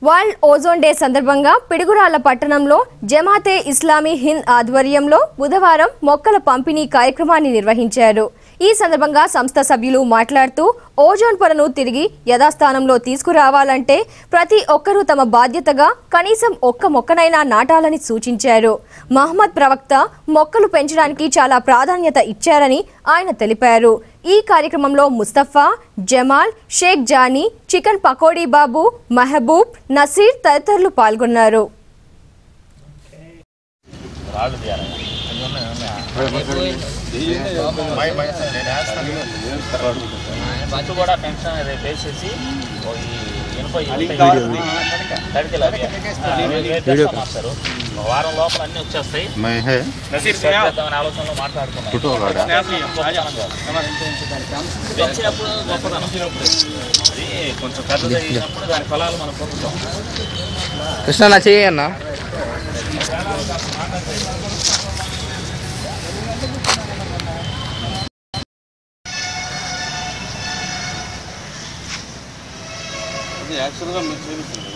World ozone day సందర్భంగా పిడుగురాళ్ల పట్టణంలో జమాతే ఇస్లామీ హింద్ ఆధ్వర్యంలో బుధవారం మొక్కల పంపిణీ కార్యక్రమాన్ని నిర్వహించారు ఈ సందర్భంగా సంస్థ సభ్యులు మాట్లాడుతూ ఓజోన్ పొరను తిరిగి యథాస్థానంలో తీసుకురావాలంటే ప్రతి ఒక్కరూ తమ బాధ్యతగా కనీసం ఒక్క మొక్కనైనా నాటాలని సూచించారు మహమ్మద్ ప్రవక్త మొక్కలు పెంచడానికి చాలా ప్రాధాన్యత ఇచ్చారని ఆయన తెలిపారు ఈ కార్యక్రమంలో ముస్తఫా జమాల్ షేక్ జానీ చికెన్ పకోడీ బాబు మహబూబ్ నసీర్ తదితరులు పాల్గొన్నారు రాళ్ళు తీయాలి చుట్టూ కూడా టెన్షన్ రేపు వేసేసి ఓ ఈ ఇనుప తడికలు అవి అవి వేసేస్తాం మాస్టారు ఒక వారం లోపల అన్నీ వచ్చేస్తాయి मैं है సెట్ చేద్దామనే ఆలోచనలో మాట్లాడుకున్నాం ఫోటో కాడా గొప్పతనం కాదు. పెంచినప్పుడు గొప్పతనం అది కొంచెం పెద్దది అయినప్పుడు దాని ఫలాలు మనం పొందుతాం కృష్ణ నా చెయ్యి అన్న యాక్చువల్గా మీరు చూపించింది